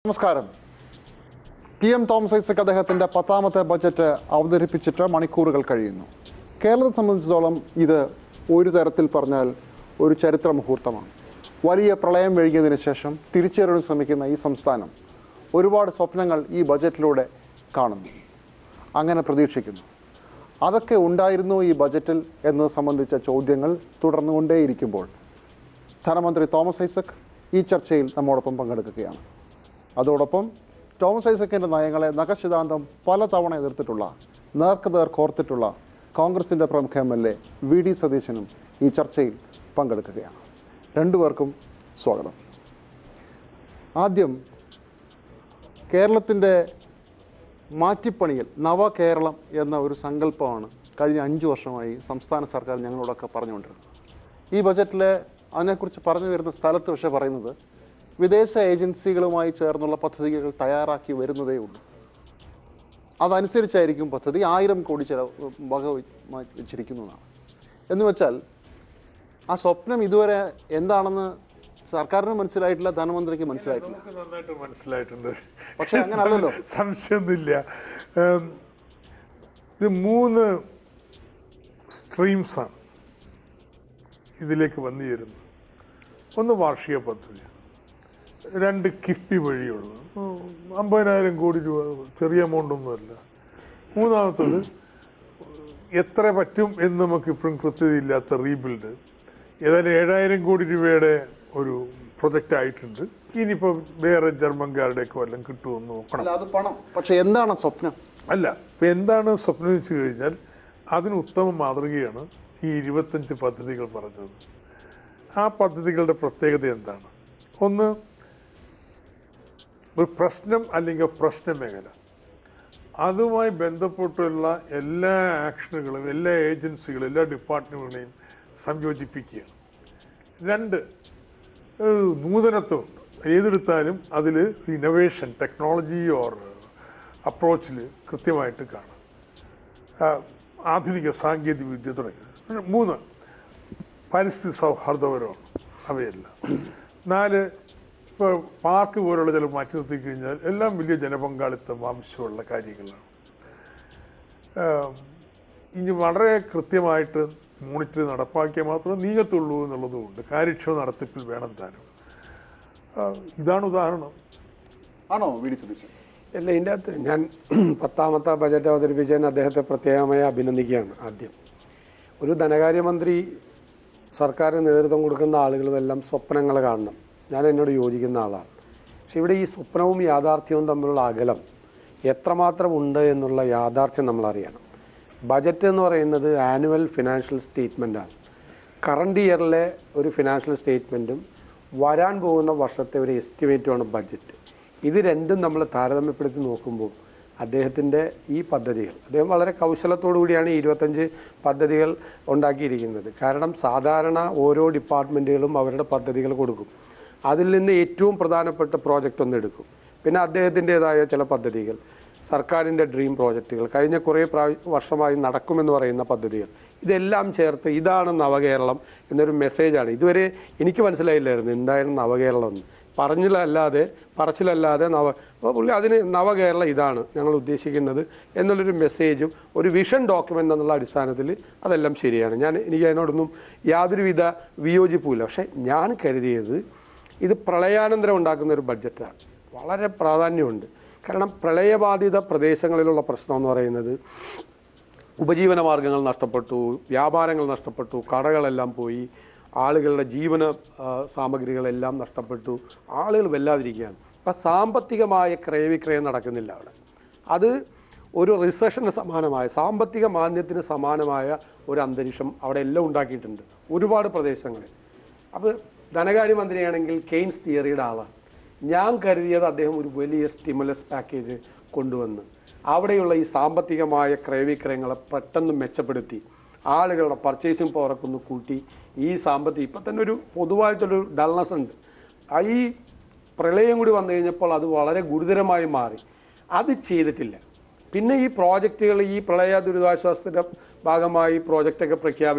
നമസ്കാരം T M Thomas Isaac അദ്ദേഹത്തിന്റെ പത്താമത്തെ ബജറ്റ് അവതരിപ്പിച്ചിട്ട് മണിക്കൂറുകൾ കഴിയുന്നു കേരളത്തെ സംബന്ധിച്ചിടത്തോളം ഇത് ഒരു തരത്തിൽ പറഞ്ഞാൽ ഒരു ചരിത്ര മുഹൂർത്തമാണ് വലിയ പ്രളയം വഴുകിയതിനു ശേഷം തിരിച്ചുവരാൻ ശ്രമിക്കുന്ന ഈ സംസ്ഥാനം ഒരുപാട് സ്വപ്നങ്ങൾ ഈ ബജറ്റിലൂടെ കാണുന്നു അങ്ങനെ പ്രതീക്ഷിക്കുന്നു അതൊക്കെ ഉണ്ടായിരുന്നു ഈ ബജറ്റിൽ എന്നത് സംബന്ധിച്ച ചോദ്യങ്ങൾ തുടർന്നുകൊണ്ടേയിരിക്കുമ്പോൾ ധനമന്ത്രി തോമസ് ഐസക് ഈ ചർച്ചയിൽ നമ്മോടൊപ്പം പങ്കെടുക്കുകയാണ് അതോടൊപ്പം തോമസ് ഐസക്കിൻ്റെ നയങ്ങളെ നഖശിതാന്തം പലതവണ എതിർത്തിട്ടുള്ള നേർക്ക് നേർ കോർത്തിട്ടുള്ള കോൺഗ്രസിൻ്റെ പ്രമുഖ M L A V D സതീശനും ഈ ചർച്ചയിൽ പങ്കെടുക്കുകയാണ് രണ്ടുപേർക്കും സ്വാഗതം ആദ്യം കേരളത്തിൻ്റെ മാറ്റിപ്പണിയൽ നവകേരളം എന്ന ഒരു സങ്കല്പമാണ് കഴിഞ്ഞ അഞ്ച് വർഷമായി സംസ്ഥാന സർക്കാർ ഞങ്ങളോടൊക്കെ പറഞ്ഞുകൊണ്ടിരുന്നത് ഈ ബജറ്റിൽ അതിനെക്കുറിച്ച് പറഞ്ഞു വരുന്ന സ്ഥലത്ത് പക്ഷേ പറയുന്നത് വിദേശ ഏജൻസികളുമായി ചേർന്നുള്ള പദ്ധതികൾ തയ്യാറാക്കി വരുന്നതേ ഉള്ളൂ അതനുസരിച്ചായിരിക്കും പദ്ധതി ആയിരം കോടി ചെലവ് വക വെ- വെച്ചിരിക്കുന്നതാണ് എന്ന് വെച്ചാൽ ആ സ്വപ്നം ഇതുവരെ എന്താണെന്ന് സർക്കാരിന് മനസ്സിലായിട്ടില്ല ധനമന്ത്രിക്ക് മനസ്സിലായിട്ടില്ല നമുക്ക് നന്നായിട്ട് മനസ്സിലായിട്ടുണ്ട് പക്ഷേ അങ്ങനല്ലല്ലോ. സംശയമൊന്നുമില്ല ഉം, ഇത് മൂന്ന് സ്ട്രീംസാണ് ഇതിലേക്ക് വന്നു ചേരുന്നത് ഒന്ന് വാർഷിക പദ്ധതി രണ്ട് കിഫ്ബി വഴിയുള്ള ഉം, അമ്പതിനായിരം കോടി രൂപ ചെറിയ എമൗണ്ട് ഒന്നുമല്ല മൂന്നാമത്തത് എത്ര പറ്റും എന്ന് നമുക്ക് ഇപ്പോഴും കൃത്യതയില്ലാത്ത റീബിൽഡ് ഏതായാലും ഏഴായിരം കോടി രൂപയുടെ ഒരു പ്രൊജക്റ്റ് ആയിട്ടുണ്ട് ഇനിയിപ്പോൾ വേറെ ജർമ്മൻകാരുടെയൊക്കെ വല്ലതും കിട്ടുമെന്ന് നോക്കണം അല്ല അത് പണം പക്ഷെ എന്താണ് സ്വപ്നം അല്ല ഇപ്പൊ എന്താണ് സ്വപ്നം വെച്ച് കഴിഞ്ഞാൽ അതിന് ഉത്തമ മാതൃകയാണ് ഈ ഇരുപത്തഞ്ച് പദ്ധതികൾ പറഞ്ഞത് ആ പദ്ധതികളുടെ പ്രത്യേകത എന്താണ് ഒന്ന് ഒരു പ്രശ്നം അല്ലെങ്കിൽ പ്രശ്ന മേഖല അതുമായി ബന്ധപ്പെട്ടുള്ള എല്ലാ ആക്ഷനുകളും എല്ലാ ഏജൻസികളും എല്ലാ ഡിപ്പാർട്ട്മെന്റുകളെയും സംയോജിപ്പിക്കുകയാണ് രണ്ട് ഒരു നൂതനത്വമുണ്ട് ഏതെടുത്താലും അതിൽ ഇന്നോവേഷൻ ടെക്നോളജി ഓർ അപ്രോച്ചിൽ കൃത്യമായിട്ട് കാണാം ആ, ആധുനിക സാങ്കേതിക വിദ്യ തുടങ്ങി മൂന്ന് പരിസ്ഥിതി സൗഹാർദ്ദപരമാണ് അവയെല്ലാം നാല് ഇപ്പോൾ പാർക്ക് പോലുള്ള ചില മാറ്റി നിർത്തി കഴിഞ്ഞാൽ എല്ലാം വലിയ ജനപങ്കാളിത്തം ആവശ്യമുള്ള കാര്യങ്ങളാണ് ആ, ഇനി വളരെ കൃത്യമായിട്ട് മോണിറ്റർ നടപ്പാക്കിയാൽ മാത്രമേ നീങ്ങത്തുള്ളൂ എന്നുള്ളതുകൊണ്ട് കാര്യക്ഷമ നടത്തിപ്പിൽ വേണം താനും ആ, ഇതാണ് ഉദാഹരണം ആണോ വി ഡി സതീശൻ അല്ല ഇതിൻ്റെ അകത്ത് ഞാൻ പത്താമത്തെ ബജറ്റ് അവതരിപ്പിച്ചതിന് അദ്ദേഹത്തെ പ്രത്യേകമായി അഭിനന്ദിക്കുകയാണ് ആദ്യം ഒരു ധനകാര്യമന്ത്രി സർക്കാരിന് നേതൃത്വം കൊടുക്കുന്ന ആളുകളെല്ലാം സ്വപ്നങ്ങൾ കാണണം ഞാൻ എന്നോട് യോജിക്കുന്ന ആളാണ് പക്ഷെ ഇവിടെ ഈ സ്വപ്നവും യാഥാർത്ഥ്യവും തമ്മിലുള്ള അകലം എത്രമാത്രം ഉണ്ട് എന്നുള്ള യാഥാർത്ഥ്യം നമ്മൾ അറിയണം ബജറ്റ് എന്ന് പറയുന്നത് ആനുവൽ ഫിനാൻഷ്യൽ സ്റ്റേറ്റ്മെൻറ്റാണ് കറണ്ട് ഇയറിലെ ഒരു ഫിനാൻഷ്യൽ സ്റ്റേറ്റ്മെൻറ്റും വരാൻ പോകുന്ന വർഷത്തെ ഒരു എസ്റ്റിമേറ്റുമാണ് ബഡ്ജറ്റ് ഇത് രണ്ടും നമ്മൾ താരതമ്യപ്പെടുത്തി നോക്കുമ്പോൾ അദ്ദേഹത്തിൻ്റെ ഈ പദ്ധതികൾ അദ്ദേഹം വളരെ കൗശലത്തോടു കൂടിയാണ് ഈ ഇരുപത്തഞ്ച് പദ്ധതികൾ ഉണ്ടാക്കിയിരിക്കുന്നത് കാരണം സാധാരണ ഓരോ ഡിപ്പാർട്ട്മെൻറ്റുകളും അവരുടെ പദ്ധതികൾ കൊടുക്കും അതിൽ നിന്ന് ഏറ്റവും പ്രധാനപ്പെട്ട പ്രോജക്റ്റ് ഒന്ന് എടുക്കും പിന്നെ അദ്ദേഹത്തിൻ്റെതായ ചില പദ്ധതികൾ സർക്കാരിൻ്റെ ഡ്രീം പ്രോജക്റ്റുകൾ കഴിഞ്ഞ കുറേ പ്രാവ- വർഷമായി നടക്കുമെന്ന് പറയുന്ന പദ്ധതികൾ ഇതെല്ലാം ചേർത്ത് ഇതാണ് നവകേരളം എന്നൊരു മെസ്സേജാണ് ഇതുവരെ എനിക്ക് മനസ്സിലായില്ലായിരുന്നു എന്തായിരുന്നു നവകേരളം എന്ന് പറഞ്ഞിലല്ലാതെ പറച്ചിലല്ലാതെ നവ അപ്പോൾ പുള്ളി അതിന് നവകേരളം ഇതാണ് ഞങ്ങൾ ഉദ്ദേശിക്കുന്നത് എന്നുള്ളൊരു മെസ്സേജും ഒരു വിഷൻ ഡോക്യുമെൻ്റ് എന്നുള്ള അടിസ്ഥാനത്തിൽ അതെല്ലാം ശരിയാണ് ഞാൻ എനിക്ക് അതിനോടൊന്നും യാതൊരുവിധ വിയോജിപ്പുമില്ല പക്ഷേ ഞാൻ കരുതിയത് ഇത് പ്രളയാനന്തരം ഉണ്ടാക്കുന്ന ഒരു ബഡ്ജറ്റാണ് വളരെ പ്രാധാന്യമുണ്ട് കാരണം പ്രളയബാധിത പ്രദേശങ്ങളിലുള്ള പ്രശ്നം എന്ന് പറയുന്നത് ഉപജീവന മാർഗങ്ങൾ നഷ്ടപ്പെട്ടു വ്യാപാരങ്ങൾ നഷ്ടപ്പെട്ടു കടകളെല്ലാം പോയി ആളുകളുടെ ജീവന ആ, സാമഗ്രികളെല്ലാം നഷ്ടപ്പെട്ടു ആളുകൾ വല്ലാതിരിക്കുകയാണ് അപ്പം സാമ്പത്തികമായ ക്രയവിക്രയം നടക്കുന്നില്ല അവിടെ അത് ഒരു റിസഷന് സമാനമായ സാമ്പത്തിക മാന്ദ്യത്തിന് സമാനമായ ഒരു അന്തരീക്ഷം അവിടെ എല്ലാം ഉണ്ടാക്കിയിട്ടുണ്ട് ഒരുപാട് പ്രദേശങ്ങളിൽ അപ്പോൾ ധനകാര്യമന്ത്രിയാണെങ്കിൽ കെയ്ൻസ് തിയറിയുടെ ആളാണ് ഞാൻ കരുതിയത് അദ്ദേഹം ഒരു വലിയ സ്റ്റിമുലസ് പാക്കേജ് കൊണ്ടുവന്ന് അവിടെയുള്ള ഈ സാമ്പത്തികമായ ക്രയവിക്രയങ്ങളെ പെട്ടെന്ന് മെച്ചപ്പെടുത്തി ആളുകളുടെ പർച്ചേസിംഗ് പവറൊക്കെ ഒന്ന് കൂട്ടി ഈ സാമ്പത്തിക ഇപ്പം തന്നെ ഒരു പൊതുവായിട്ടൊരു ഡൾനെസ് ഉണ്ട് ആ ഈ പ്രളയം കൂടി വന്നു കഴിഞ്ഞപ്പോൾ അത് വളരെ ഗുരുതരമായി മാറി അത് ചെയ്തിട്ടില്ല പിന്നെ ഈ പ്രോജക്റ്റുകൾ ഈ പ്രളയ ദുരിതാശ്വാസത്തിൻ്റെ ഭാഗമായി പ്രോജക്റ്റൊക്കെ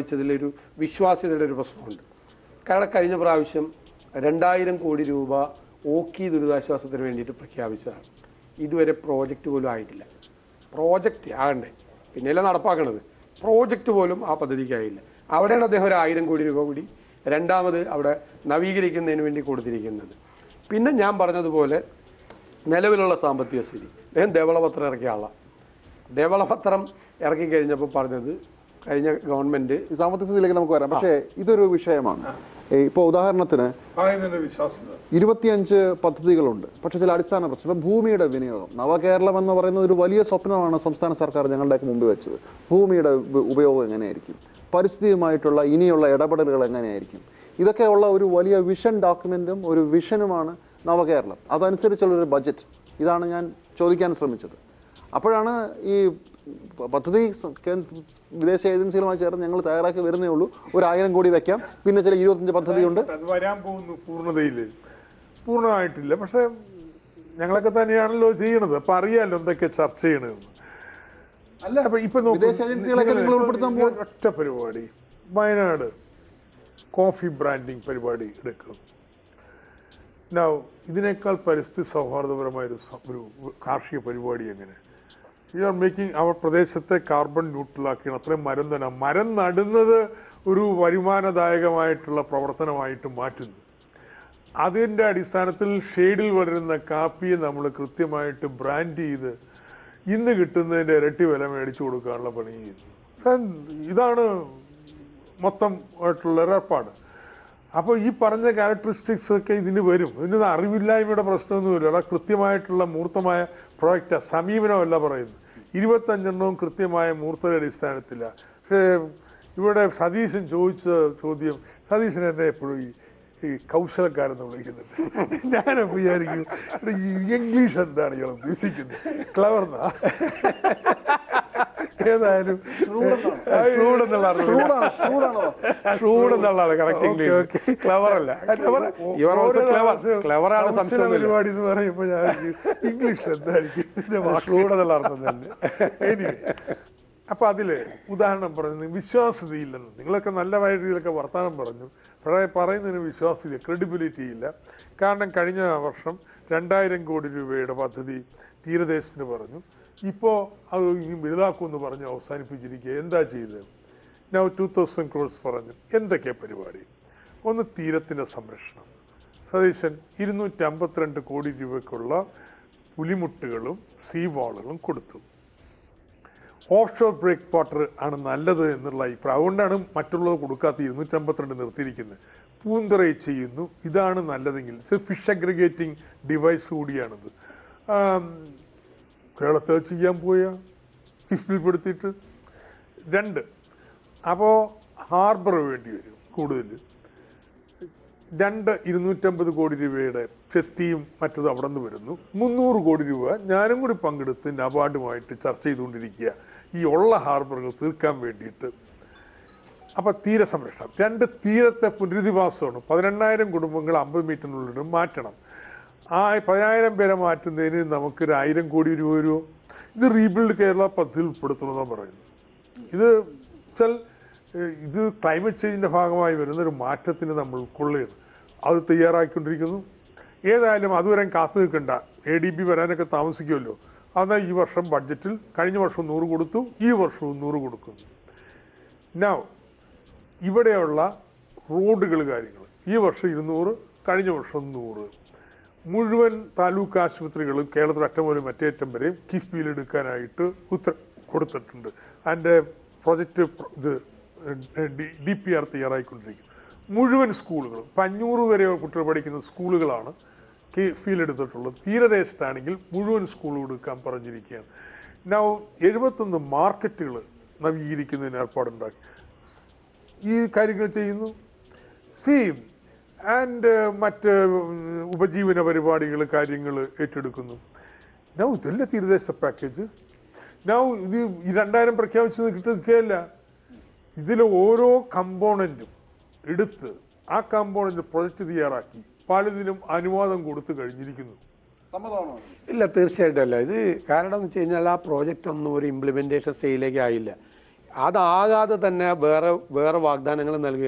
പ്രഖ്യാപിച്ചതിലൊരു വിശ്വാസ്യതയുടെ ഒരു പ്രശ്നമുണ്ട് കാരണം കഴിഞ്ഞ പ്രാവശ്യം രണ്ടായിരം കോടി രൂപ ഓക്കി ദുരിതാശ്വാസത്തിന് വേണ്ടിയിട്ട് പ്രഖ്യാപിച്ചതാണ് ഇതുവരെ പ്രോജക്റ്റ് പോലും ആയിട്ടില്ല പ്രോജക്റ്റ് ആകണ്ടേ പിന്നെയല്ലേ നടപ്പാക്കണത് പ്രോജക്റ്റ് പോലും ആ പദ്ധതിക്കായില്ല അവിടെയാണ് അദ്ദേഹം ഒരു ആയിരം കോടി രൂപ കൂടി രണ്ടാമത് അവിടെ നവീകരിക്കുന്നതിന് വേണ്ടി കൊടുത്തിരിക്കുന്നത് പിന്നെ ഞാൻ പറഞ്ഞതുപോലെ നിലവിലുള്ള സാമ്പത്തിക സ്ഥിതി അദ്ദേഹം ധവളപത്രം ഇറക്കിയ ആളാണ് ധവളപത്രം ഇറക്കി കഴിഞ്ഞപ്പോൾ പറഞ്ഞത് കഴിഞ്ഞ ഗവൺമെന്റ് ഈ സാമ്പത്തിക സ്ഥിതിയിലേക്ക് നമുക്ക് വരാം പക്ഷേ ഇതൊരു വിഷയമാണ് ഇപ്പോൾ ഉദാഹരണത്തിന് പറയുന്നതിന്റെ വിശ്വാസ്യത ഇരുപത്തിയഞ്ച് പദ്ധതികളുണ്ട് പക്ഷേ ചില അടിസ്ഥാന പ്രശ്നം ഇപ്പം ഭൂമിയുടെ വിനിയോഗം നവകേരളം എന്ന് പറയുന്നത് ഒരു വലിയ സ്വപ്നമാണ് സംസ്ഥാന സർക്കാർ ഞങ്ങളുടെയൊക്കെ മുമ്പിൽ വെച്ചത് ഭൂമിയുടെ ഉപ- ഉപയോഗം എങ്ങനെയായിരിക്കും പരിസ്ഥിതിയുമായിട്ടുള്ള ഇനിയുള്ള ഇടപെടലുകൾ എങ്ങനെയായിരിക്കും ഇതൊക്കെയുള്ള ഒരു വലിയ വിഷൻ ഡോക്യുമെന്റും ഒരു വിഷനുമാണ് നവകേരളം അതനുസരിച്ചുള്ള ഒരു ബജറ്റ് ഇതാണ് ഞാൻ ചോദിക്കാൻ ശ്രമിച്ചത് അപ്പോഴാണ് ഈ പ- പദ്ധതി സ- കേ- വിദേശ ഏജൻസികളുമായി ചേർന്ന് ഞങ്ങൾ തയ്യാറാക്കി വരുന്നേ ഉള്ളൂ ഒരു ആയിരം കോടി വെക്കാം പിന്നെ ചില ഇരുപത്തഞ്ച് പദ്ധതിയുണ്ട് അത് വരാൻ പോകുന്നു പൂർണ്ണതയിൽ പൂർണ്ണമായിട്ടില്ല പക്ഷെ ഞങ്ങളൊക്കെ തന്നെയാണല്ലോ ചെയ്യണത് അപ്പൊ അറിയാലോ എന്തൊക്കെ ചർച്ച ചെയ്യണമെന്ന് അല്ല അപ്പൊ ഇപ്പൊ നോക്കൂ, വിദേശ ഏജൻസികളെയൊക്കെ നിങ്ങൾ ഇപ്പൊ ഉൾപ്പെടുത്താൻ ഈ ഒറ്റ പരിപാടി വയനാട് കോഫി ബ്രാൻഡിങ് പരിപാടി എടുക്കും Now, ഇതിനേക്കാൾ പരിസ്ഥിതി സൗഹാർദ്ദപരമായ ഒരു സ- ഒരു കാർഷിക പരിപാടി എങ്ങനെ യു ആർ മേക്കിംഗ് അവർ പ്രദേശത്തെ കാർബൺ ന്യൂട്രലാക്കിയാണ് അത്രയും മരം തന്നെ മരം നടുന്നത് ഒരു വരുമാനദായകമായിട്ടുള്ള പ്രവർത്തനമായിട്ട് മാറ്റുന്നു അതിന്റെ അടിസ്ഥാനത്തിൽ ഷെയ്ഡിൽ വളരുന്ന കാപ്പിയെ നമ്മൾ കൃത്യമായിട്ട് ബ്രാൻഡ് ചെയ്ത് ഇന്ന് കിട്ടുന്നതിന്റെ ഇരട്ടി വില മേടിച്ചു കൊടുക്കാനുള്ള പണി ചെയ്യുന്നു സാർ, ഇതാണ് മൊത്തം ആയിട്ടുള്ള ഒരു ഏർപ്പാട് അപ്പോൾ ഈ പറഞ്ഞ ക്യാരക്ടറിസ്റ്റിക്സ് ഒക്കെ ഇതിന് വരും ഇതിന് അറിവില്ലായ്മയുടെ പ്രശ്നമൊന്നുമില്ല അവിടെ കൃത്യമായിട്ടുള്ള മൂർത്തമായ പ്രോജക്റ്റ് സമീപനമല്ല പറയുന്നത് ഇരുപത്തഞ്ചെണ്ണവും കൃത്യമായ മൂർത്തയുടെ അടിസ്ഥാനത്തില്ല പക്ഷേ ഇവിടെ സതീശൻ ചോദിച്ച ചോദ്യം സതീശൻ എന്നെ എപ്പോഴും ഈ ഈ കൗശലക്കാരെന്ന് വിളിക്കുന്നുണ്ട് ഞാൻ വിചാരിക്കും എടാ, ഈ ഇംഗ്ലീഷ് എന്താണ് ഇയാൾ ഉദ്ദേശിക്കുന്നത് ക്ലവർന്നാ ഏതായാലും ഷൂഡ് എന്നുള്ള അർത്ഥത്തിൽ. ചൂടാണ് ചൂടാണോ ഷൂഡ് എന്നുള്ളതാണ് കറക്റ്റ് ഇംഗ്ലീഷ് ക്ലവർ അല്ല യുവർ ഓൾസോ ക്ലവർ ക്ലവർ ആണ് സംശയം പരിപാടി എന്ന് പറയുമ്പോൾ ഞാൻ ഇംഗ്ലീഷ് എന്തായിരിക്കും ഇതിന്റെ വാക്ക് ഷൂഡ് എന്നുള്ള അർത്ഥം തന്നെ Anyway, അപ്പൊ അതില് ഉദാഹരണം പറഞ്ഞു വിശ്വാസ്യതയില്ലെന്ന് നിങ്ങളൊക്കെ നല്ല രീതിയിലൊക്കെ വർത്തമാനം പറഞ്ഞു പക്ഷേ പറയുന്നതിന് വിശ്വാസ്യത ക്രെഡിബിലിറ്റി ഇല്ല കാരണം കഴിഞ്ഞ വർഷം രണ്ടായിരം കോടി രൂപയുടെ പദ്ധതി തീരദേശത്തിന് പറഞ്ഞു ഇപ്പോൾ അത് ഇനി വലുതാക്കുമെന്ന് പറഞ്ഞ് അവസാനിപ്പിച്ചിരിക്കുക എന്താ ചെയ്തത് നൗ ടു തൗസൻഡ് ക്രോഡ്സ് പറഞ്ഞു എന്തൊക്കെ പരിപാടി ഒന്ന് തീരത്തിന്റെ സംരക്ഷണം സതീശൻ ഇരുന്നൂറ്റി അമ്പത്തിരണ്ട് കോടി രൂപയ്ക്കുള്ള പുലിമുട്ടുകളും സീ വാളുകളും കൊടുത്തു ഓഫ് ഷോർ ബ്രേക്ക് വാട്ടർ ആണ് നല്ലത് എന്നുള്ള അഭിപ്രായം അതുകൊണ്ടാണ് മറ്റുള്ളത് കൊടുക്കാത്ത ഇരുന്നൂറ്റി അമ്പത്തിരണ്ട് നിർത്തിയിരിക്കുന്നത് പൂന്തറയിൽ ചെയ്യുന്നു ഇതാണ് നല്ലതെങ്കിൽ ഫിഷ് അഗ്രിഗേറ്റിംഗ് ഡിവൈസ് കൂടിയാണിത് ആം, കേരളത്തിൽ ചെയ്യാൻ പോയ കിഫ്ബിൽപ്പെടുത്തിയിട്ട് രണ്ട് അപ്പോൾ ഹാർബർ വേണ്ടി വരും കൂടുതൽ രണ്ട് ഇരുന്നൂറ്റമ്പത് കോടി രൂപയുടെ ചെത്തിയും മറ്റതും അവിടെ നിന്ന് വരുന്നു മുന്നൂറ് കോടി രൂപ ഞാനും കൂടി പങ്കെടുത്ത് നബാർഡുമായിട്ട് ചർച്ച ചെയ്തുകൊണ്ടിരിക്കുക ഈ ഉള്ള ഹാർബറുകൾ തീർക്കാൻ വേണ്ടിയിട്ട് അപ്പൊ തീരസംരക്ഷണം രണ്ട് തീരത്തെ പുനരധിവാസമാണ് പതിനെണ്ണായിരം കുടുംബങ്ങൾ അമ്പത് മീറ്ററിനുള്ളിൽ മാറ്റണം ആ പതിനായിരം പേരെ മാറ്റുന്നതിന് നമുക്കൊരു ആയിരം കോടി രൂപ വരും ഇത് റീബിൽഡ് കേരള പദ്ധതിയിൽ ഉൾപ്പെടുത്തണമെന്നാണ് പറയുന്നത് ഇത് വെച്ചാൽ ഏഹ്, ഇത് ക്ലൈമറ്റ് ചേഞ്ചിന്റെ ഭാഗമായി വരുന്ന ഒരു മാറ്റത്തിന് നമ്മൾ ഉൾക്കൊള്ളുകയാണ് അത് തയ്യാറാക്കിക്കൊണ്ടിരിക്കുന്നു ഏതായാലും അതുവരെ കാത്തു നിൽക്കണ്ട എ ഡി ബി വരാനൊക്കെ താമസിക്കുമല്ലോ എന്നാൽ ഈ വർഷം ബഡ്ജറ്റിൽ കഴിഞ്ഞ വർഷം നൂറ് കൊടുത്തു ഈ വർഷവും നൂറ് കൊടുക്കുന്നു നൗ ഇവിടെയുള്ള റോഡുകൾ കാര്യങ്ങൾ ഈ വർഷം ഇരുന്നൂറ് കഴിഞ്ഞ വർഷം നൂറ് മുഴുവൻ താലൂക്ക് ആശുപത്രികളും കേരളത്തിൽ അറ്റം മുതൽ മറ്റേ അറ്റം വരെയും കിഫ്ബിയിൽ എടുക്കാനായിട്ട് ഉത്തര കൊടുത്തിട്ടുണ്ട് അതിൻ്റെ പ്രൊജക്റ്റ് ഇത് ഡി പി ആർ തയ്യാറായിക്കൊണ്ടിരിക്കുന്നു മുഴുവൻ സ്കൂളുകളും ഇപ്പം അഞ്ഞൂറ് വരെ കുട്ടികൾ പഠിക്കുന്ന സ്കൂളുകളാണ് ഫീൽ എടുത്തിട്ടുള്ളത് തീരദേശത്താണെങ്കിൽ മുഴുവൻ സ്കൂളുകൾ എടുക്കാൻ പറഞ്ഞിരിക്കുകയാണ് നൗ എഴുപത്തൊന്ന് മാർക്കറ്റുകൾ നവീകരിക്കുന്നതിന് ഏർപ്പാടുണ്ടാക്കി ഈ കാര്യങ്ങൾ ചെയ്യുന്നു സെയിം ആൻഡ് മറ്റ് ഉം, ഉപജീവന പരിപാടികൾ കാര്യങ്ങൾ ഏറ്റെടുക്കുന്നു നൗ ഇതല്ല തീരദേശ പാക്കേജ് നൗ ഇത് ഈ രണ്ടായിരം പ്രഖ്യാപിച്ചത് കിട്ടുകയല്ല ഇതിൽ ഓരോ കമ്പോണന്റും എടുത്ത് ആ കമ്പോണന്റ് പ്രൊജക്ട് തയ്യാറാക്കി പലതിനും അനുവാദം കൊടുത്തു കഴിഞ്ഞിരിക്കുന്നു സമ്മതമാണോ ഇല്ല തീർച്ചയായിട്ടും അല്ല ഇത് കാരണം എന്ന് വെച്ച് കഴിഞ്ഞാൽ ആ പ്രോജക്റ്റ് ഒന്നും ഒരു ഇംപ്ലിമെന്റേഷൻ സ്റ്റേജിലേക്ക് ആയില്ല അതാകാതെ തന്നെ വേറെ വേറെ വാഗ്ദാനങ്ങൾ നൽകുകയാണ്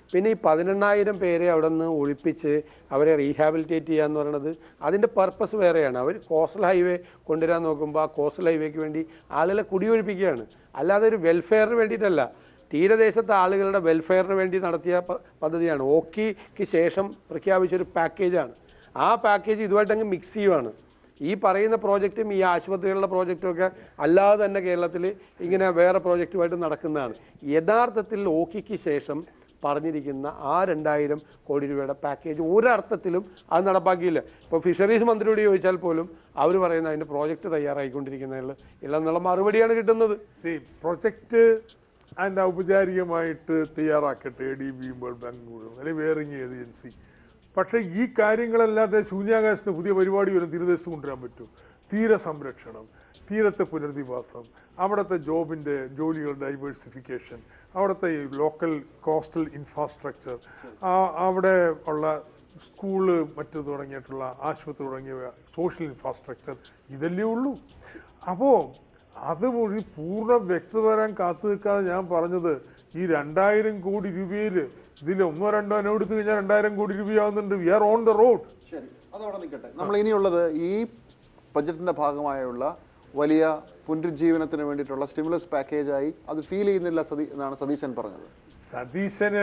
പിന്നെ ഈ പതിനെണ്ണായിരം പേരെ അവിടെ നിന്ന് ഒഴിപ്പിച്ച് അവരെ റീഹാബിലിറ്റേറ്റ് ചെയ്യുക എന്ന് പറയുന്നത് അതിൻ്റെ പർപ്പസ് വേറെയാണ് അവർ കോസ്റ്റൽ ഹൈവേ കൊണ്ടുവരാൻ നോക്കുമ്പോൾ ആ കോസ്റ്റൽ ഹൈവേക്ക് വേണ്ടി ആളുകളെ കുടിയൊഴിപ്പിക്കുകയാണ് അല്ലാതെ ഒരു വെൽഫെയറിന് വേണ്ടിയിട്ടല്ല തീരദേശത്തെ ആളുകളുടെ വെൽഫെയറിന് വേണ്ടി നടത്തിയ പ- പദ്ധതിയാണ് ഓക്കിക്ക് ശേഷം പ്രഖ്യാപിച്ചൊരു പാക്കേജാണ് ആ പാക്കേജ് ഇതുമായിട്ട് അങ്ങ് മിക്സ് ചെയ്യുവാണ് ഈ പറയുന്ന പ്രോജക്റ്റും ഈ ആശുപത്രികളുടെ പ്രോജക്റ്റും ഒക്കെ അല്ലാതെ തന്നെ കേരളത്തിൽ ഇങ്ങനെ വേറെ പ്രോജക്റ്റുമായിട്ട് നടക്കുന്നതാണ് യഥാർത്ഥത്തിൽ ഓക്കിക്ക് ശേഷം പറഞ്ഞിരിക്കുന്ന ആ രണ്ടായിരം കോടി രൂപയുടെ പാക്കേജ് ഒരർത്ഥത്തിലും അത് നടപ്പാക്കിയില്ല ഇപ്പോൾ ഫിഷറീസ് മന്ത്രിയോട് ചോദിച്ചാൽ പോലും അവർ പറയുന്ന അതിൻ്റെ പ്രോജക്റ്റ് തയ്യാറായിക്കൊണ്ടിരിക്കുന്നതിൽ ഇല്ലെന്നുള്ള മറുപടിയാണ് കിട്ടുന്നത് സി പ്രൊജക്റ്റ് അതിൻ്റെ ഔപചാരികമായിട്ട് തയ്യാറാക്കട്ടെ എ ഡി ബിയും വേൾഡ് ബാങ്കും അല്ലെങ്കിൽ വേറെ ഏജൻസി പക്ഷേ ഈ കാര്യങ്ങളല്ലാതെ ശൂന്യാകാശത്ത് പുതിയ പരിപാടി വരും തീരദേശത്ത് കൊണ്ടുവരാൻ പറ്റും തീര സംരക്ഷണം തീരത്തെ പുനരധിവാസം അവിടുത്തെ ജോബിൻ്റെ ജോലികളുടെ ഡൈവേഴ്സിഫിക്കേഷൻ അവിടുത്തെ ഈ ലോക്കൽ കോസ്റ്റൽ ഇൻഫ്രാസ്ട്രക്ചർ അവിടെ ഉള്ള സ്കൂള് മറ്റു തുടങ്ങിയിട്ടുള്ള ആശുപത്രി തുടങ്ങിയ സോഷ്യൽ ഇൻഫ്രാസ്ട്രക്ചർ ഇതല്ലേ ഉള്ളൂ അപ്പോൾ അത് ഒരു പൂർണ്ണ വ്യക്തത വരാൻ കാത്തു നിൽക്കാതെ ഞാൻ പറഞ്ഞത് ഈ രണ്ടായിരം കോടി രൂപയിൽ ഇതിൽ ഒന്നോ രണ്ടോ എണ്ണം എടുത്തു കഴിഞ്ഞാൽ രണ്ടായിരം കോടി രൂപയാവുന്നുണ്ട് we are on the road ശരി അതവിടെ നിൽക്കട്ടെ നമ്മൾ ഇനിയുള്ളത് ഈ ബജറ്റിന്റെ ഭാഗമായുള്ള വലിയ പുനരുജ്ജീവനത്തിന് വേണ്ടിയിട്ടുള്ള സ്റ്റിമുലസ് പാക്കേജായി അത് ഫീൽ ചെയ്യുന്നില്ല സതീ എന്നാണ് സതീശൻ പറഞ്ഞത് സതീശന്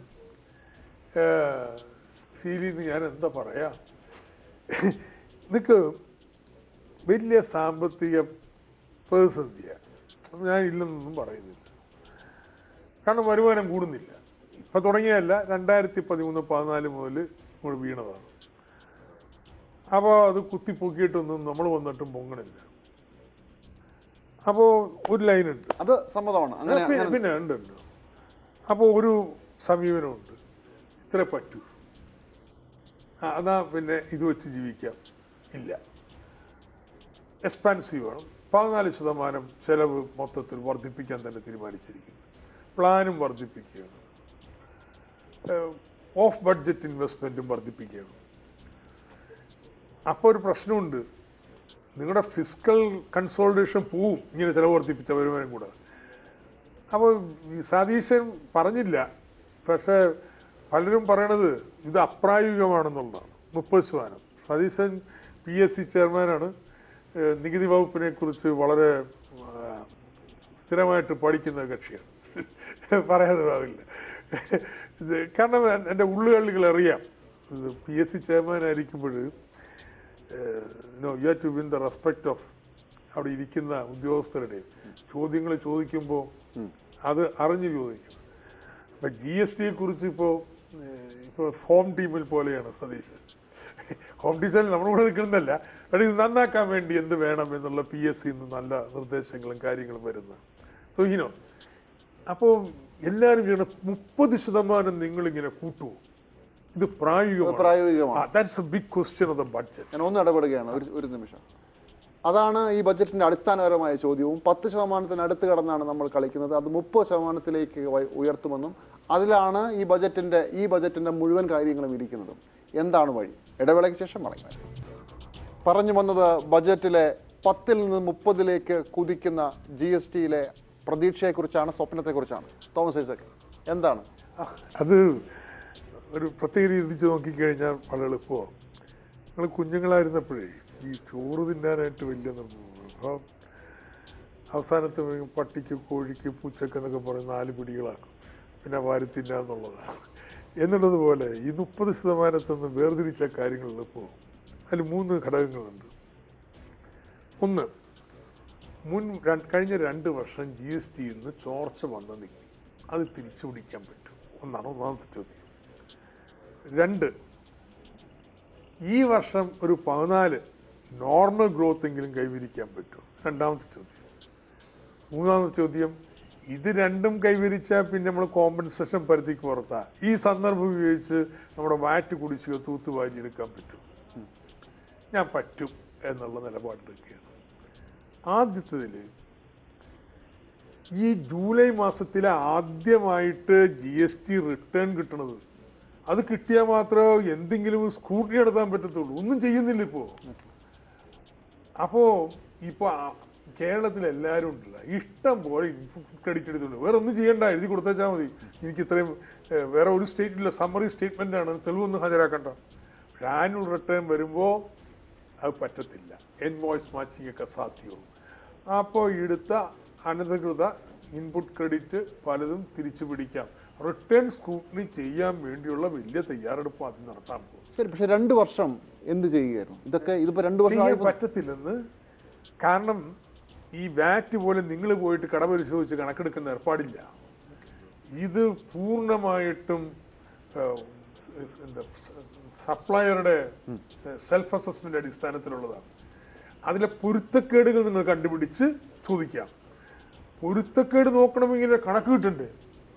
ഫീൽ ചെയ്ത് ഞാൻ എന്താ പറയാ നിക്ക് വലിയ സാമ്പത്തിക പ്രതിസന്ധിയാണ് ഞാൻ ഇല്ലെന്നൊന്നും പറയുന്നില്ല കാരണം വരുമാനം കൂടുന്നില്ല ഇപ്പൊ തുടങ്ങിയല്ല രണ്ടായിരത്തി പതിമൂന്ന് പതിനാല് മുതൽ നമ്മൾ വീണതാണ് അപ്പോൾ അത് കുത്തിപ്പൊക്കിയിട്ടൊന്നും നമ്മൾ വന്നിട്ടും പൊങ്ങണില്ല അപ്പോൾ ഒരു ലൈനുണ്ട് അത് സമ്മതമാണ് അങ്ങനെ പിന്നെ- അങ്ങനെ പിന്നെ ഉണ്ട് ഉണ്ട് അപ്പോൾ ഒരു സമീപനമുണ്ട് ഇത്ര പറ്റൂ ആ, അതാ പിന്നെ ഇത് വെച്ച് ജീവിക്കാം ഇല്ല എക്സ്പാൻസീവ് ആണ് പതിനാല് ശതമാനം ചെലവ് മൊത്തത്തിൽ വർദ്ധിപ്പിക്കാൻ തന്നെ തീരുമാനിച്ചിരിക്കുന്നു പ്ലാനും വർദ്ധിപ്പിക്കുകയാണ് ഓഫ് ബഡ്ജറ്റ് ഇൻവെസ്റ്റ്മെന്റും വർദ്ധിപ്പിക്കുകയാണ് അപ്പോൾ ഒരു പ്രശ്നമുണ്ട് നിങ്ങളുടെ ഫിസിക്കൽ കൺസോൾട്ടേഷൻ പോവും ഇങ്ങനെ ചിലവ് വർദ്ധിപ്പിച്ച വരുമാനം കൂടെ അപ്പോൾ ഈ സതീശൻ പറഞ്ഞില്ല പക്ഷേ പലരും പറയണത് ഇത് അപ്രായോഗികമാണെന്നുള്ളതാണ് മുപ്പത് ശതമാനം സതീശൻ പി എസ് സി ചെയർമാനാണ് ഏഹ് നികുതി വകുപ്പിനെ കുറിച്ച് വളരെ ആ, സ്ഥിരമായിട്ട് പഠിക്കുന്ന കക്ഷിയാണ് പറയാതെ ആവില്ല ഇത് കാരണം എൻ്റെ ഉള്ളുകളികൾ അറിയാം ഇത് പി എസ് സി ചെയർമാൻ ആയിരിക്കുമ്പോൾ no you to win the respect of അവിടെ ഇരിക്കുന്ന ഉദ്യോഗസ്ഥരുടെയും ചോദ്യങ്ങൾ ചോദിക്കുമ്പോൾ അത് അറിഞ്ഞു ചോദിക്കണം അപ്പൊ ജി എസ് ടിയെ കുറിച്ച് ഇപ്പോൾ ഇപ്പോൾ ഹോം ടീമിൽ പോലെയാണ് സതീശ് ഹോം ടീച്ചറിൽ നമ്മുടെ കൂടെ നിൽക്കുന്നതല്ല പക്ഷേ ഇത് നന്നാക്കാൻ വേണ്ടി എന്ത് വേണം എന്നുള്ള പി എസ് സിന്ന് നല്ല നിർദ്ദേശങ്ങളും കാര്യങ്ങളും വരുന്ന സോ ഇനോ അപ്പോൾ എല്ലാവരും ചെയ്യണം മുപ്പത് ശതമാനം നിങ്ങളിങ്ങനെ കൂട്ടുമോ ഇത് പ്രായോഗികമാണ് പ്രായോഗികമാണ് that's a big question of the budget ഞാൻ ഒന്ന് ഇടപെടുകയാണ് ഒരു ഒരു നിമിഷം അതാണ് ഈ ബജറ്റിന്റെ അടിസ്ഥാനപരമായ ചോദ്യവും പത്ത് ശതമാനത്തിന് അടുത്ത് കടന്നാണ് നമ്മൾ കളിക്കുന്നത് അത് മുപ്പത് ശതമാനത്തിലേക്ക് വ- ഉയർത്തുമെന്നും അതിലാണ് ഈ ബജറ്റിന്റെ ഈ ബജറ്റിന്റെ മുഴുവൻ കാര്യങ്ങളും ഇരിക്കുന്നതും എന്താണ് വഴി ഇടവേളയ്ക്ക് ശേഷം മടങ്ങി വരാം. പറഞ്ഞു വന്നത് ബജറ്റിലെ പത്തിൽ നിന്ന് മുപ്പതിലേക്ക് കുതിക്കുന്ന ജി എസ് ടിയിലെ പ്രതീക്ഷയെക്കുറിച്ചാണ് സ്വപ്നത്തെക്കുറിച്ചാണ് തോമസ് ഐസക് എന്താണ് അത് ഒരു പ്രത്യേക രീതിച്ച് നോക്കിക്കഴിഞ്ഞാൽ വളരെ എളുപ്പമാണ് നിങ്ങൾ കുഞ്ഞുങ്ങളായിരുന്നപ്പോഴേ ഈ ചോറ് തിന്നാനായിട്ട് വലിയ നിർബന്ധമാണ് അപ്പം അവസാനത്തെ വരും പട്ടിക്ക് കോഴിക്ക് പൂച്ചക്ക് എന്നൊക്കെ പറഞ്ഞ് നാല് പിടികളാക്കും പിന്നെ വാരി തിന്നാന്നുള്ളതാണ് എന്നുള്ളതുപോലെ ഈ മുപ്പത് ശതമാനത്തിൽ നിന്ന് വേർതിരിച്ച കാര്യങ്ങൾ എളുപ്പവും അതിൽ മൂന്ന് ഘടകങ്ങളുണ്ട് ഒന്ന് മുൻ ര- കഴിഞ്ഞ രണ്ട് വർഷം ജി എസ് ടിയിൽ നിന്ന് ചോർച്ച വന്ന നികുതി അത് തിരിച്ചു പിടിക്കാൻ പറ്റും ഒന്നാണ് ഒന്നാമത്തെ ചോദ്യം രണ്ട് ഈ വർഷം ഒരു പതിനാല് നോർമൽ ഗ്രോത്ത് എങ്കിലും കൈവരിക്കാൻ പറ്റും രണ്ടാമത്തെ ചോദ്യം മൂന്നാമത്തെ ചോദ്യം ഇത് രണ്ടും കൈവരിച്ചാൽ പിന്നെ നമ്മൾ കോമ്പൻസേഷൻ പരിധിക്ക് പുറത്താ ഈ സന്ദർഭം ഉപയോഗിച്ച് നമ്മുടെ വാറ്റ് കുടിശ്ശിക തൂത്തുവാരി എടുക്കാൻ പറ്റും ഞാൻ പറ്റും എന്നുള്ള നിലപാടെടുക്കുകയാണ് ആദ്യത്തതിൽ ഈ ജൂലൈ മാസത്തിലെ ആദ്യമായിട്ട് ജി എസ് ടി റിട്ടേൺ കിട്ടണത് അത് കിട്ടിയാൽ മാത്രമേ എന്തെങ്കിലും സ്കൂട്ടി നടത്താൻ പറ്റത്തുള്ളൂ ഒന്നും ചെയ്യുന്നില്ല ഇപ്പോ അപ്പോ ഇപ്പൊ ആ- കേരളത്തിൽ എല്ലാവരും ഉണ്ടല്ല ഇഷ്ടം പോലെ ക്രെഡിറ്റ് എടുത്തുണ്ട് വേറെ ഒന്നും ചെയ്യണ്ട എഴുതി കൊടുത്തേച്ചാൽ മതി എനിക്ക് ഇത്രയും ഏഹ്, വേറെ ഒരു സ്റ്റേറ്റില്ല സമ്മറി സ്റ്റേറ്റ്മെന്റ് ആണ് തെളിവൊന്നും ഹാജരാക്കണ്ട പക്ഷെ ആനുവൽ റിട്ടേൺ വരുമ്പോൾ അത് പറ്റത്തില്ല എൻവോയ്സ് മാച്ചിങ് ഒക്കെ സാധ്യവും അപ്പോൾ എടുത്ത അനധികൃത ഇൻപുട്ട് ക്രെഡിറ്റ് പലതും തിരിച്ചു പിടിക്കാം റിട്ടേൺ സ്ക്രൂട്ടണി ചെയ്യാൻ വേണ്ടിയുള്ള വലിയ തയ്യാറെടുപ്പ് ആദ്യം നടത്താൻ പോകും ശരി പക്ഷെ രണ്ട് വർഷം എന്ത് ചെയ്യുകയായിരുന്നു ഇതൊക്കെ ഇതിപ്പോ രണ്ട് വർഷം ചെയ്യാൻ ആയപ്പോ പറ്റത്തില്ലെന്ന് കാരണം ഈ വാറ്റ് പോലെ നിങ്ങൾ പോയിട്ട് കട പരിശോധിച്ച് കണക്കെടുക്കുന്ന ഏർപ്പാടില്ല ഇത് പൂർണ്ണമായിട്ടും ഏഹ്, സ് എന്താ സപ്ലയറുടെ സെൽഫ് അസസ്മെന്റ് അടിസ്ഥാനത്തിലുള്ളതാണ് അതിലെ പൊരുത്തക്കേടുകൾ നിങ്ങൾ കണ്ടുപിടിച്ച് ചോദിക്കാം പൊരുത്തക്കേട് നോക്കണമെങ്കിൽ കണക്ക് കിട്ടണ്ടേ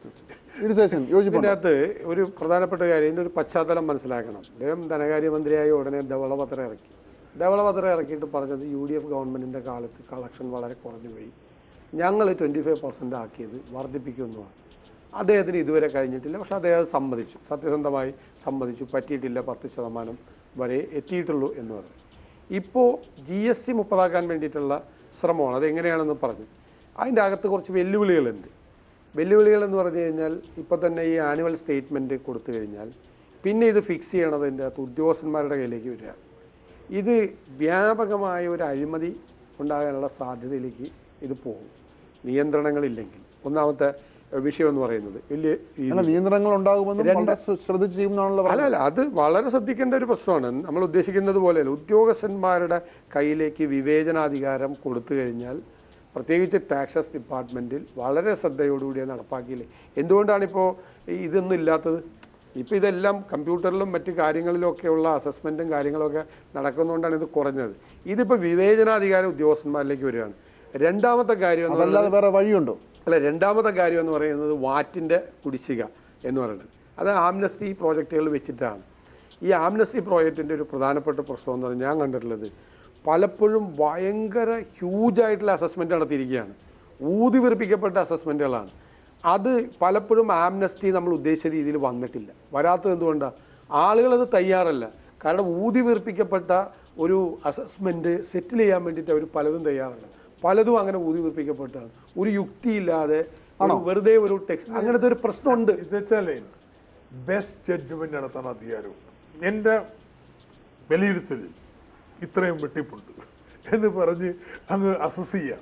ഇടിസേഷൻ യോജിപ്പുണ്ട് ഇതിൻ്റെ അകത്ത് ഒരു പ്രധാനപ്പെട്ട കാര്യം ഇതിൻ്റെ ഒരു പശ്ചാത്തലം മനസ്സിലാക്കണം അദ്ദേഹം ധനകാര്യമന്ത്രിയായ ഉടനെ ധവളപത്രം ഇറക്കി ധവളപത്രം ഇറക്കിയിട്ട് പറഞ്ഞത് യു ഡി എഫ് ഗവൺമെൻറ്റിൻ്റെ കാലത്ത് കളക്ഷൻ വളരെ കുറഞ്ഞു പോയി ഞങ്ങൾ ട്വൻറ്റി ഫൈവ് പെർസെൻ്റ് ആക്കിയത് വർദ്ധിപ്പിക്കുമെന്നുമാണ് അദ്ദേഹത്തിന് ഇതുവരെ കഴിഞ്ഞിട്ടില്ല പക്ഷെ അദ്ദേഹം അത് സമ്മതിച്ചു സത്യസന്ധമായി സമ്മതിച്ചു പറ്റിയിട്ടില്ല പത്ത് ശതമാനം വരെ എത്തിയിട്ടുള്ളൂ എന്ന് പറഞ്ഞു ഇപ്പോൾ ജി എസ് ടി മുപ്പതാക്കാൻ വേണ്ടിയിട്ടുള്ള ശ്രമമാണ് അതെങ്ങനെയാണെന്ന് പറഞ്ഞു അതിൻ്റെ അകത്ത് കുറച്ച് വെല്ലുവിളികളുണ്ട് വെല്ലുവിളികൾ എന്ന് പറഞ്ഞു കഴിഞ്ഞാൽ ഇപ്പോൾ തന്നെ ഈ ആനുവൽ സ്റ്റേറ്റ്മെൻറ്റ് കൊടുത്തു കഴിഞ്ഞാൽ പിന്നെ ഇത് ഫിക്സ് ചെയ്യണത് അതിൻ്റെ അകത്ത് ഉദ്യോഗസ്ഥന്മാരുടെ കയ്യിലേക്ക് വരിക ഇത് വ്യാപകമായ ഒരു അഴിമതി ഉണ്ടാകാനുള്ള സാധ്യതയിലേക്ക് ഇത് പോകും നിയന്ത്രണങ്ങളില്ലെങ്കിൽ ഒന്നാമത്തെ ഏഹ്, വിഷയം എന്ന് പറയുന്നത് വലിയ ഈ അല്ല നിയന്ത്രണങ്ങൾ ഉണ്ടാകുമെന്നും വളരെ ശ്ര- ശ്രദ്ധിച്ച് ചെയ്യുമെന്നാണല്ലോ അല്ല പറഞ്ഞത് അല്ല അത് വളരെ ശ്രദ്ധിക്കേണ്ട ഒരു പ്രശ്നമാണ് നമ്മൾ ഉദ്ദേശിക്കുന്നത് പോലെയല്ല ഉദ്യോഗസ്ഥന്മാരുടെ കയ്യിലേക്ക് വിവേചനാധികാരം കൊടുത്തു കഴിഞ്ഞാൽ പ്രത്യേകിച്ച് ടാക്സസ് ഡിപ്പാർട്ട്മെന്റിൽ വളരെ ശ്രദ്ധയോടുകൂടി അത് നടപ്പാക്കിയില്ലേ എന്തുകൊണ്ടാണ് ഇപ്പോൾ ഇതൊന്നും ഇല്ലാത്തത് ഇപ്പോൾ ഇതെല്ലാം കമ്പ്യൂട്ടറിലും മറ്റു കാര്യങ്ങളിലും ഒക്കെയുള്ള അസസ്മെന്റും കാര്യങ്ങളൊക്കെ നടക്കുന്നതുകൊണ്ടാണ് ഇത് കുറഞ്ഞത് ഇതിപ്പോൾ വിവേചനാധികാരം ഉദ്യോഗസ്ഥന്മാരിലേക്ക് വരികയാണ് രണ്ടാമത്തെ കാര്യം എന്ന് അതല്ലാതെ വേറെ വഴിയുണ്ടോ അല്ല രണ്ടാമത്തെ കാര്യം എന്ന് പറയുന്നത് വാറ്റിൻ്റെ കുടിശ്ശിക എന്ന് പറയുന്നത് അത് ആംനസ്റ്റി പ്രോജക്റ്റുകൾ വെച്ചിട്ടാണ് ഈ ആംനസ്റ്റി പ്രോജക്റ്റിൻ്റെ ഒരു പ്രധാനപ്പെട്ട പ്രശ്നം എന്ന് പറഞ്ഞാൽ ഞാൻ കണ്ടിട്ടുള്ളത് പലപ്പോഴും ഭയങ്കര ഹ്യൂജായിട്ടുള്ള അസസ്മെൻ്റ് നടത്തിയിരിക്കുകയാണ് ഊതി വിറപ്പിക്കപ്പെട്ട അസസ്മെൻറ്റുകളാണ് അത് പലപ്പോഴും ആംനസ്റ്റി നമ്മൾ ഉദ്ദേശിച്ച രീതിയിൽ വന്നിട്ടില്ല വരാത്തത് എന്തുകൊണ്ടാണ് ആളുകളത് തയ്യാറല്ല കാരണം ഊതി വീർപ്പിക്കപ്പെട്ട ഒരു അസസ്മെന്റ് സെറ്റിൽ ചെയ്യാൻ വേണ്ടിയിട്ട് അവർ പലതും തയ്യാറല്ല പലതും അങ്ങനെ ഊതി വീർപ്പിക്കപ്പെട്ടാണ് ഒരു യുക്തിയില്ലാതെ ഒരു വെറുതെ ഒരു ടെക്സ്റ്റ് അങ്ങനത്തെ ഒരു പ്രശ്നമുണ്ട് ഇത് വെച്ചാലേ ബെസ്റ്റ് ജഡ്ജ്മെന്റ് നടത്താൻ അധികാരവും എൻ്റെ വിലയിരുത്തലിൽ ഇത്രയും വെട്ടിപ്പുണ്ട് എന്ന് പറഞ്ഞ് അങ്ങ് അസസ് ചെയ്യാം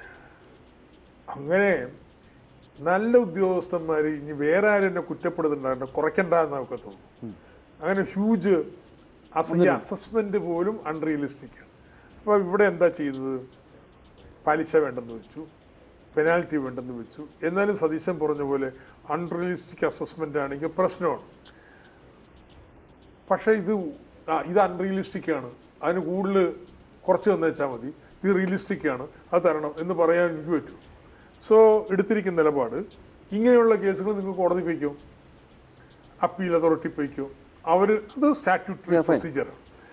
അങ്ങനെ നല്ല ഉദ്യോഗസ്ഥന്മാർ ഇനി വേറെ ആരും എന്നെ കുറ്റപ്പെടുത്തുന്നുണ്ടാകണ്ട കുറയ്ക്കണ്ട എന്ന് നമുക്ക് തോന്നുന്നു അങ്ങനെ ഹ്യൂജ് അസസ്മെന്റ് പോലും അൺറിയലിസ്റ്റിക് ആണ് അപ്പൊ ഇവിടെ എന്താ ചെയ്തത് പലിശ വേണ്ടെന്ന് വെച്ചു പെനാൽറ്റി വേണ്ടെന്ന് വെച്ചു എന്നാലും സതീശൻ പറഞ്ഞ പോലെ അൺറിയലിസ്റ്റിക് അസസ്മെന്റ് ആണെങ്കിൽ പ്രശ്നമാണ് പക്ഷേ ഇത് ആ, ഇത് അൺറിയലിസ്റ്റിക് ആണ് അതിന് കൂടുതൽ കുറച്ച് തന്നേച്ചാൽ മതി ഇത് റിയലിസ്റ്റിക് ആണ് അത് തരണം എന്ന് പറയാൻ എനിക്ക് പറ്റും സോ എടുത്തിരിക്കുന്ന നിലപാട് ഇങ്ങനെയുള്ള കേസുകൾ നിങ്ങൾ കോടതി പോയിക്കോ അപ്പീൽ അതോറിറ്റി പോയിക്കോ അവർ അത് സ്റ്റാറ്റ്യൂട്ടറി Yeah, fine. പ്രൊസീജിയറാണ്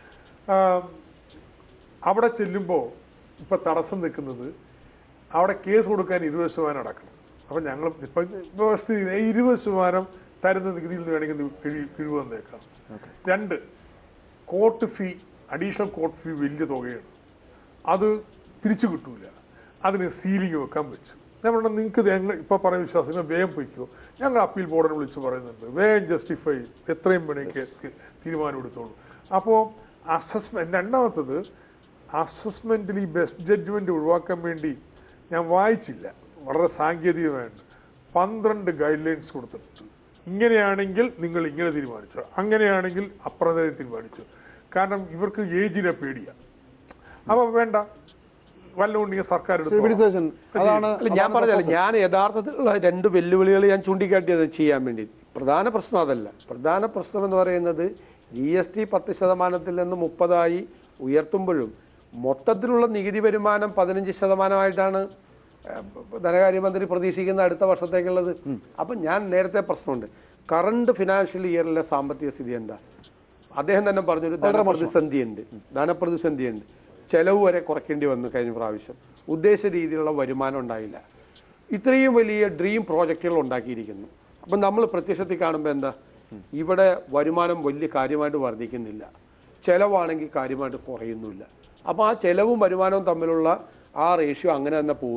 അവിടെ ചെല്ലുമ്പോൾ ഇപ്പൊ തടസ്സം നിൽക്കുന്നത് അവിടെ കേസ് കൊടുക്കാൻ ഇരുപത് ശതമാനം അടക്കണം അപ്പൊ ഞങ്ങൾ ഇപ്പൊ വ്യവസ്ഥ ഈ ഇരുപത് ശതമാനം തരുന്ന നികുതിയിൽ നിന്ന് വേണമെങ്കിൽ കിഴി- കിഴിവ് തന്നേക്കാം രണ്ട് court fee additional court fee വലിയ തുകയാണ് അത് തിരിച്ചു കിട്ടൂല അതിന് സീലിംഗ് വെക്കാൻ വെച്ചു ഞാൻ പറഞ്ഞ നിങ്ങൾക്ക് ഞങ്ങൾ ഇപ്പൊ പറയുന്ന വിശ്വാസങ്ങൾ വേഗം പൊയ്ക്കോ ഞങ്ങൾ അപ്പീൽ ബോർഡിനെ വിളിച്ച് പറയുന്നുണ്ട് വേഗം ജസ്റ്റിഫൈ എത്രയും വേണമെങ്കിൽ തീരുമാനം എടുത്തോളൂ അപ്പോൾ അസസ്മെന്റ് രണ്ടാമത്തത് അസസ്മെന്റിൽ ഈ ബെസ്റ്റ് ജഡ്ജ്മെന്റ് ഒഴിവാക്കാൻ വേണ്ടി ഞാൻ വായിച്ചില്ല വളരെ സാങ്കേതികമായിട്ട് പന്ത്രണ്ട് ഗൈഡ് ലൈൻസ് കൊടുത്തിട്ടുണ്ട് ഇങ്ങനെയാണെങ്കിൽ നിങ്ങൾ ഇങ്ങനെ തീരുമാനിച്ചു അങ്ങനെയാണെങ്കിൽ അപ്രകാരം തീരുമാനിച്ചു കാരണം ഇവർക്ക് ഏജിനെ പേടിയാണ് അപ്പൊ വേണ്ട വല്ലതുണ്ടെങ്കിൽ സർക്കാർ എടുത്തോളാം. ഇടിസേഷൻ അതാണ് അല്ല ഞാൻ പറഞ്ഞല്ലോ ഞാൻ യഥാർത്ഥത്തിലുള്ള രണ്ട് വെല്ലുവിളികൾ ഞാൻ ചൂണ്ടിക്കാട്ടിയത് ചെയ്യാൻ വേണ്ടി പ്രധാന പ്രശ്നം അതല്ല പ്രധാന പ്രശ്നം എന്ന് പറയുന്നത് ജി എസ് ടി പത്ത് ശതമാനത്തിൽ നിന്ന് മുപ്പതായി ഉയർത്തുമ്പോഴും മൊത്തത്തിലുള്ള നികുതി വരുമാനം പതിനഞ്ച് ശതമാനമായിട്ടാണ് ഏഹ്, ധനകാര്യമന്ത്രി പ്രതീക്ഷിക്കുന്ന അടുത്ത വർഷത്തേക്കുള്ളത് അപ്പം ഞാൻ നേരത്തെ പ്രശ്നമുണ്ട് കറണ്ട് ഫിനാൻഷ്യൽ ഇയറിലെ സാമ്പത്തിക സ്ഥിതി എന്താ അദ്ദേഹം തന്നെ പറഞ്ഞൊരു ധനപ്രതിസന്ധിയുണ്ട് ധനപ്രതിസന്ധിയുണ്ട് ചെലവ് വരെ കുറയ്ക്കേണ്ടി വന്നു കഴിഞ്ഞ പ്രാവശ്യം ഉദ്ദേശ രീതിയിലുള്ള വരുമാനം ഉണ്ടായില്ല ഇത്രയും വലിയ ഡ്രീം പ്രോജക്റ്റുകൾ ഉണ്ടാക്കിയിരിക്കുന്നു അപ്പം നമ്മൾ പ്രത്യക്ഷത്തിൽ കാണുമ്പോൾ എന്താ ഇവിടെ വരുമാനം വലിയ കാര്യമായിട്ട് വർദ്ധിക്കുന്നില്ല ചെലവാണെങ്കിൽ കാര്യമായിട്ട് കുറയുന്നില്ല അപ്പോൾ ആ ചെലവും വരുമാനവും തമ്മിലുള്ള ആ റേഷ്യോ അങ്ങനെ തന്നെ പോവുകയാണ്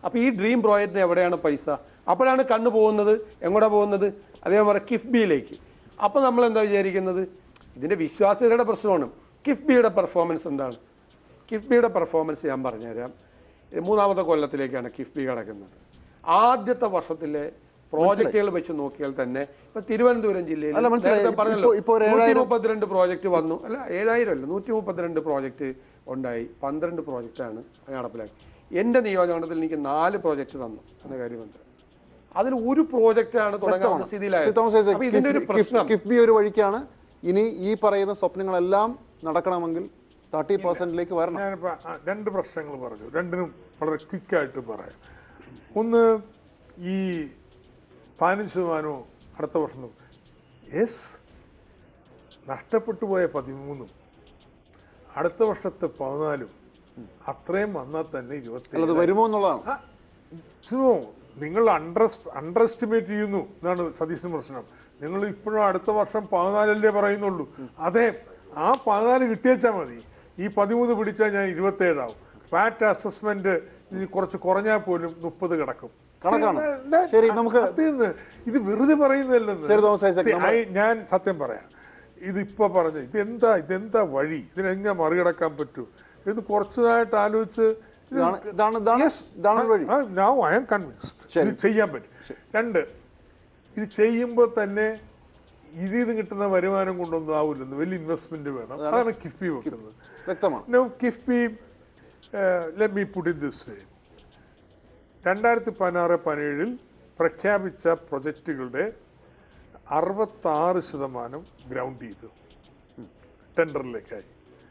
അപ്പോൾ ഈ ഡ്രീം പ്രോജക്റ്റിന് എവിടെയാണ് പൈസ അപ്പോഴാണ് കണ്ണു പോകുന്നത് എങ്ങോട്ടാ പോകുന്നത് അതേപോലെ കിഫ്ബിയിലേക്ക് അപ്പോൾ നമ്മൾ എന്താ വിചാരിക്കുന്നത് ഇതിൻ്റെ വിശ്വാസ്യതയുടെ പ്രശ്നമാണ് കിഫ്ബിയുടെ പെർഫോമൻസ് എന്താണ് കിഫ്ബിയുടെ പെർഫോമൻസ് ഞാൻ പറഞ്ഞുതരാം ഇത് മൂന്നാമത്തെ കൊല്ലത്തിലേക്കാണ് കിഫ്ബി കിടക്കുന്നത് ആദ്യത്തെ വർഷത്തിലെ പ്രോജക്റ്റുകൾ വെച്ച് നോക്കിയാൽ തന്നെ ഇപ്പൊ തിരുവനന്തപുരം ജില്ലയിൽ അല്ല, മനസ്സിലായി. നേരത്തെ പറഞ്ഞല്ലോ ഇപ്പോ- ഇപ്പോ ഒരു നൂറ്റി ഏഴായിരം- മുപ്പത്തിരണ്ട് പ്രോജക്റ്റ് വന്നു അല്ല ഏഴായിരം അല്ല നൂറ്റി മുപ്പത്തിരണ്ട് പ്രോജക്റ്റ് ഉണ്ടായി പന്ത്രണ്ട് പ്രോജക്റ്റാണ് നടപ്പിലാക്കി എൻ്റെ നിയോജകമണ്ഡലത്തിൽ എനിക്ക് നാല് പ്രോജക്റ്റ് തന്നു എന്ന കാര്യമുണ്ട് അതിൽ ഒരു പ്രോജക്റ്റാണ് തുടങ്ങാവുന്ന ശ്രീ സ്ഥിതിയിലായത് തോമസ് ഐസക്, അപ്പൊ ഇതിന്റെ ഒരു കിഫ്ബി- പ്രശ്നം കിഫ്ബി ഒരു വഴിക്കാണ് ഇനി ഈ പറയുന്ന സ്വപ്നങ്ങളെല്ലാം നടക്കണമെങ്കിൽ തേർട്ടി പെർസെന്റിലേക്ക് വരണം ഞാനിപ്പോ ആ രണ്ട് പ്രശ്നങ്ങൾ പറഞ്ഞു രണ്ടിനും വളരെ ക്വിക്കായിട്ട് പറയാം ഒന്ന് ഈ പതിനഞ്ച് ശതമാനവും അടുത്ത വർഷം യെസ് നഷ്ടപ്പെട്ടു പോയ പതിമൂന്നും അടുത്ത വർഷത്തെ പതിനാലും അത്രയും വന്നാൽ തന്നെ ഇരുപത്തി അല്ലത് വരുമോ എന്നുള്ളതാണ് സുമോ നിങ്ങൾ അണ്ടർ അണ്ടർ എസ്റ്റിമേറ്റ് ചെയ്യുന്നു എന്നാണ് സതീശന് പ്രശ്നം നിങ്ങൾ ഇപ്പോഴും അടുത്ത വർഷം പതിനാലല്ലേ പറയുന്നുള്ളൂ അതെ ആ പതിനാല് കിട്ടിയേച്ചാൽ മതി ഈ പതിമൂന്ന് പിടിച്ചാൽ ഞാൻ ഇരുപത്തേഴാവും പാറ്റ് അസസ്മെന്റ് ഇനി കുറച്ച് കുറഞ്ഞാൽ പോലും മുപ്പത് കിടക്കും കണക്കാണ്. See, that- ശരി, നമുക്ക് അതേന്ന്. ഇത് വെറുതെ പറയുന്നതല്ലെന്ന് ശരി, തോമസ് ഐസക്, See, നമ്മൾ- I- ഞാൻ സത്യം പറയാം ഇതിപ്പോ പറഞ്ഞ ഇതെന്താ ഇതെന്താ വഴി ഇതിനെങ്ങനെ മറികടക്കാൻ പറ്റൂ ഇത് കുറച്ചതായിട്ട് ആലോചിച്ച് ഇത് ഇതാണ് ഇതാണ് ഇതാണ് ഇതാണ് ഒരു വഴി നൗ ഐ എം കൺവിൻസ്ഡ് ശരി. ഇത് ചെയ്യാൻ പറ്റും രണ്ട് ഇത് ചെയ്യുമ്പോൾ തന്നെ ഇതിൽ നിന്ന് കിട്ടുന്ന വരുമാനം കൊണ്ടൊന്നും ആവില്ലെന്ന് വലിയ ഇൻവെസ്റ്റ്മെന്റ് വേണം അതാണ് കിഫ്ബി വെക്കുന്നത് വ്യക്തമാണ് no KIIFB let me put in this way രണ്ടായിരത്തി പതിനാറ് പതിനേഴിൽ പ്രഖ്യാപിച്ച പ്രൊജക്റ്റുകളുടെ അറുപത്താറ് ശതമാനം ഗ്രൗണ്ട് ചെയ്തു ടെൻഡറിലേക്കായി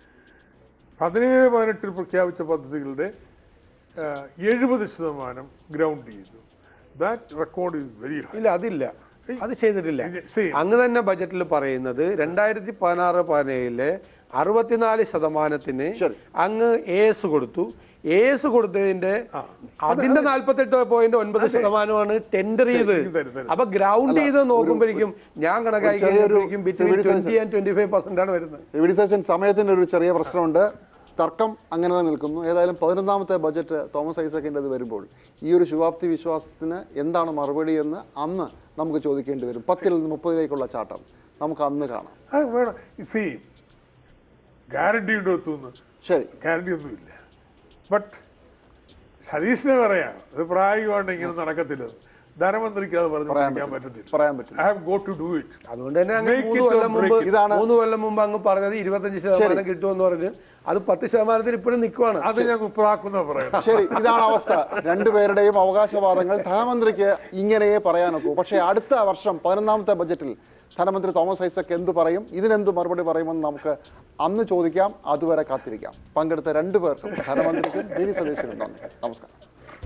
പതിനേഴ് പതിനെട്ടിൽ പ്രഖ്യാപിച്ച പദ്ധതികളുടെ എഴുപത് ശതമാനം ഗ്രൗണ്ട് ചെയ്തു that record is very high ഇല്ല അതില്ല അത് ചെയ്തിട്ടില്ല See, അങ്ങ് തന്നെ ബജറ്റിൽ പറയുന്നത് രണ്ടായിരത്തി പതിനാറ് പതിനേഴിലെ അറുപത്തിനാല് ശതമാനത്തിന് ശരി. അങ്ങ് എസ് കൊടുത്തു എസ് കൊടുത്തതിന്റെ അതിന്റെ നാല്പത്തെട്ട് പോയിന്റ് ഒൻപത് ശതമാനമാണ് ടെൻഡർ ചെയ്ത് തരും, തരും, തരും. അപ്പൊ ഗ്രൗണ്ട് ചെയ്ത് നോക്കുമ്പോഴേക്കും ഞാൻ കണക്കാക്കി ചെറിയൊരു കഴിയുമ്പോഴേക്കും ബിറ്റ്വീൻ ചെറിയൊരു twenty and twenty five percent ആണ് വരുന്നത് റിവിഡിസേഷൻ സമയത്തിന്റെ ഒരു ചെറിയ പ്രശ്നമുണ്ട് തർക്കം അങ്ങനെ തന്നെ നിൽക്കുന്നു ഏതായാലും പതിനൊന്നാമത്തെ ബജറ്റ് തോമസ് ഐസക്കിൻ്റെ അത് വരുമ്പോൾ ഈ ഒരു ശുഭാപ്തി വിശ്വാസത്തിന് എന്താണ് മറുപടി എന്ന് അന്ന് നമുക്ക് ചോദിക്കേണ്ടി വരും പത്തിൽ നിന്ന് മുപ്പതിലേക്കുള്ള ചാട്ടം നമുക്ക് അന്ന് കാണാം അത് വേണം സി ഗ്യാരണ്ടി ഉണ്ടോ എത്തുന്നു ശരി ഗ്യാരണ്ടി ഒന്നുമില്ല ബട്ട് സതീഷിനെ പറയാം അത് പ്രായോഗികമായിട്ട് ഇങ്ങനെ നടക്കത്തില്ല ധനമന്ത്രിക്ക് അത് പറഞ്ഞു പറയാൻ പഠിക്കാൻ പറ്റില്ല. പറ്റത്തില്ല പറയാൻ പറ്റില്ല I have go to do it അതുകൊണ്ട് തന്നെ അങ്ങ് Make മൂന്ന് it or കൊല്ലം മുമ്പ് break it. ഇതാണ് മൂന്ന് കൊല്ലം മുമ്പ് അങ്ങ് പറഞ്ഞത് ഇരുപത്തഞ്ച് ശതമാനം കിട്ടുമെന്ന് പറഞ്ഞ് അത് പത്ത് ശതമാനത്തിൽ ഇപ്പോഴും നിൽക്കുവാണ് അത് ഞാൻ മുപ്പതാക്കുന്ന പറയുന്നത് ശരി ഇതാണ് അവസ്ഥ രണ്ടുപേരുടെയും അവകാശവാദങ്ങൾ ധനമന്ത്രിക്ക് ഇങ്ങനെയേ പറയാനൊക്കൂ പക്ഷേ അടുത്ത വർഷം പതിനൊന്നാമത്തെ ബജറ്റിൽ ധനമന്ത്രി തോമസ് ഐസക് എന്ത് പറയും ഇതിനെന്ത് മറുപടി പറയുമെന്ന് നമുക്ക് അന്ന് ചോദിക്കാം അതുവരെ കാത്തിരിക്കാം പങ്കെടുത്ത രണ്ടു പേർക്കും ധനമന്ത്രിക്കും വി ഡി സതീശനും നന്ദി നമസ്കാരം